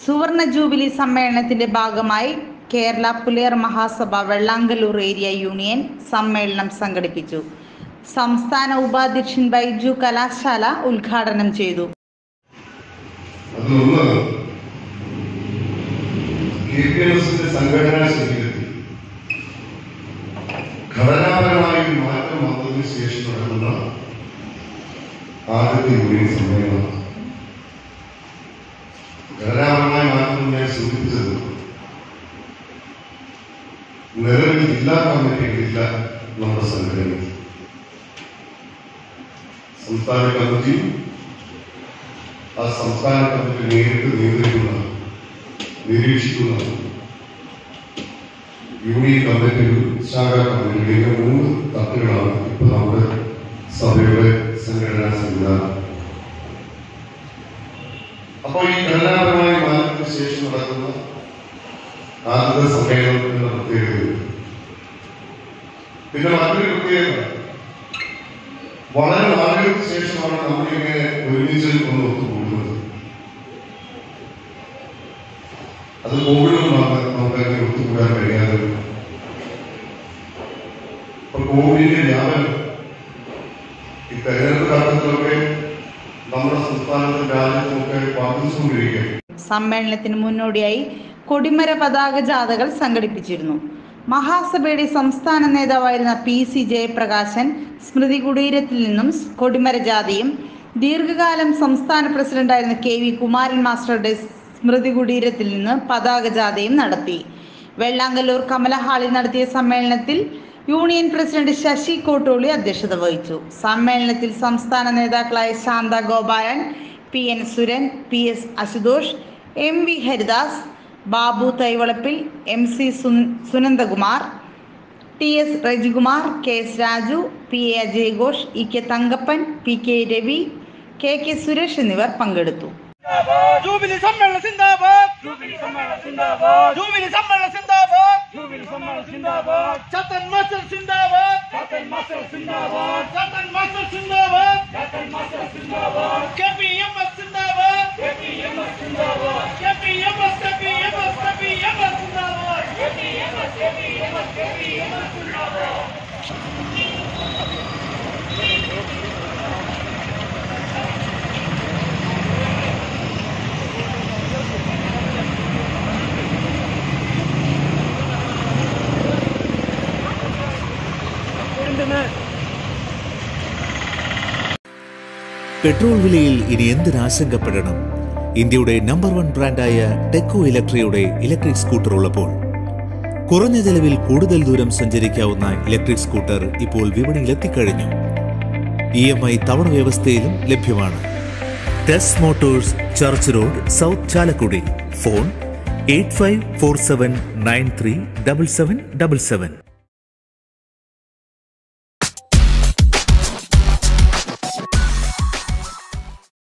സുവർണ ജൂബിലി സമ്മേളനത്തിന്റെ ഭാഗമായി കേരള പുലയർ മഹാസഭ വെള്ളാങ്കല്ലൂർ ഏരിയ യൂണിയൻ സമ്മേളനം സംഘടിപ്പിച്ചു സംസ്ഥാന ഉപാധ്യക്ഷൻ ബൈജു കലാശാല ഉദ്ഘാടനം ചെയ്തു അതിലൊന്ന് കെ പി എം എസിന്റെ സംഘടനാ ശരീരത്തിൽ ഘടനാപരമായ ഒരു മാറ്റം വന്നതിന് ശേഷം നടക്കുന്ന ആദ്യത്തെ യൂണിയൻ സമ്മേളനം ഘടനാപരമായ മാറ്റം ഞാൻ സൂചിപ്പിച്ചത് നിലവിൽ ജില്ലാ കമ്മിറ്റികളില്ല നമ്മുടെ സംഘടനയിൽ സംസ്ഥാന കമ്മിറ്റിയും ആ സംസ്ഥാന കമ്മിറ്റി നേരിട്ട് നിയന്ത്രിക്കുന്ന നിരീക്ഷിക്കുന്ന യൂണിയൻ കമ്മിറ്റികൾ ശാഖാ കമ്മിറ്റികൾ ഇങ്ങനെ മൂന്ന് തട്ടുകളാണ് ഇപ്പൊ നമ്മുടെ സഭയുടെ സംഘടനാ സംവിധാനം അപ്പോൾ ഈ ഘടനാപരമായ മാറ്റത്തിന് ശേഷം നടക്കുന്ന ആദ്യത്തെ സമ്മേളനത്തിന്റെ പ്രത്യേകത പിന്നെ മറ്റൊരു പ്രത്യേകത വളരെ നാളുകൾക്ക് ശേഷമാണ് നമ്മളിങ്ങനെ ഒരുമിച്ച് ഒന്ന് ഒത്തുകൂടുന്നത് അത് കോവിഡ് നമുക്ക് അങ്ങനെ ഒത്തുകൂടാൻ കഴിയാതെ വരും. ഇപ്പൊ കോവിഡിന്റെ വ്യാപനം ഈ തെരഞ്ഞെടുപ്പ് ഘട്ടത്തിലൊക്കെ നമ്മുടെ സംസ്ഥാനത്തും രാജ്യത്തുമൊക്കെ വർദ്ധിച്ചുകൊണ്ടിരിക്കുകയാണ് സമ്മേളനത്തിന് മുന്നോടിയായി കൊടിമര പതാക ജാഥകൾ സംഘടിപ്പിച്ചിരുന്നു മഹാസഭയുടെ സംസ്ഥാന നേതാവായിരുന്ന പി സി ജയപ്രകാശൻ സ്മൃതി കുടീരത്തിൽ നിന്നും കൊടിമര ജാഥയും ദീർഘകാലം സംസ്ഥാന പ്രസിഡന്റായിരുന്ന കെ വി കുമാരൻ മാസ്റ്ററുടെ സ്മൃതി കുടീരത്തിൽ നിന്ന് പതാക ജാഥയും നടത്തി വെള്ളാങ്കല്ലൂർ കമല ഹാളിൽ നടത്തിയ സമ്മേളനത്തിൽ യൂണിയൻ പ്രസിഡന്റ് ശശി കോട്ടോളി അധ്യക്ഷത വഹിച്ചു സമ്മേളനത്തിൽ സംസ്ഥാന നേതാക്കളായ Shantha Gopalan P N Suran P S Ashutosh M V Haridas Babu Thaivalappil M C സുൻ- Sunandakumar T S Rajikumar K S Raju P A അജയഘോഷ് E K Thankappan P K Ravi K K Suresh എന്നിവർ പങ്കെടുത്തു ജൂബിലി സമ്മേളനം സിന്ദാബാദ് ജൂബിലി സമ്മേളനം സിന്ദാബാദ് ജൂബിലി സമ്മേളനം സിന്ദാബാദ് ജൂബിലി സമ്മേളനം സിന്ദാബാദ് ചത്തൻ മാസ്റ്റർ സിന്ദാബാദ് ചത്തൻ മാസ്റ്റർ സിന്ദാബാദ് ചത്തൻ മാസ്റ്റർ സിന്ദാബാദ് ചത്തൻ മാസ്റ്റർ സിന്ദാബാദ് കെപിഎംഎസ് സിന്ദാബാദ് കെപിഎംഎസ് സിന്ദാബാദ് കെപിഎംഎസ് കെപിഎംഎസ് കെപിഎംഎസ് സിന്ദാബാദ് കെപിഎംഎസ് കെപിഎംഎസ് കെപിഎംഎസ് സിന്ദാബാദ് പെട്രോൾ വിലയിൽ ഇനി എന്തിനാശങ്കപ്പെടണം ഇന്ത്യയുടെ നമ്പർ വൺ ബ്രാൻഡായ ടെക്കോ ഇലക്ട്രിയുടെ ഇലക്ട്രിക് സ്കൂട്ടർ ഉള്ളപ്പോൾ കുറഞ്ഞ ചെലവിൽ കൂടുതൽ ദൂരം സഞ്ചരിക്കാവുന്ന ഇലക്ട്രിക് സ്കൂട്ടർ ഇപ്പോൾ വിപണിയിൽ എത്തിക്കഴിഞ്ഞു ഇ എം ഐ തവണ വ്യവസ്ഥയിലും ലഭ്യമാണ് Tess motors church road south Chalakudy phone eight five four seven nine three double seven double seven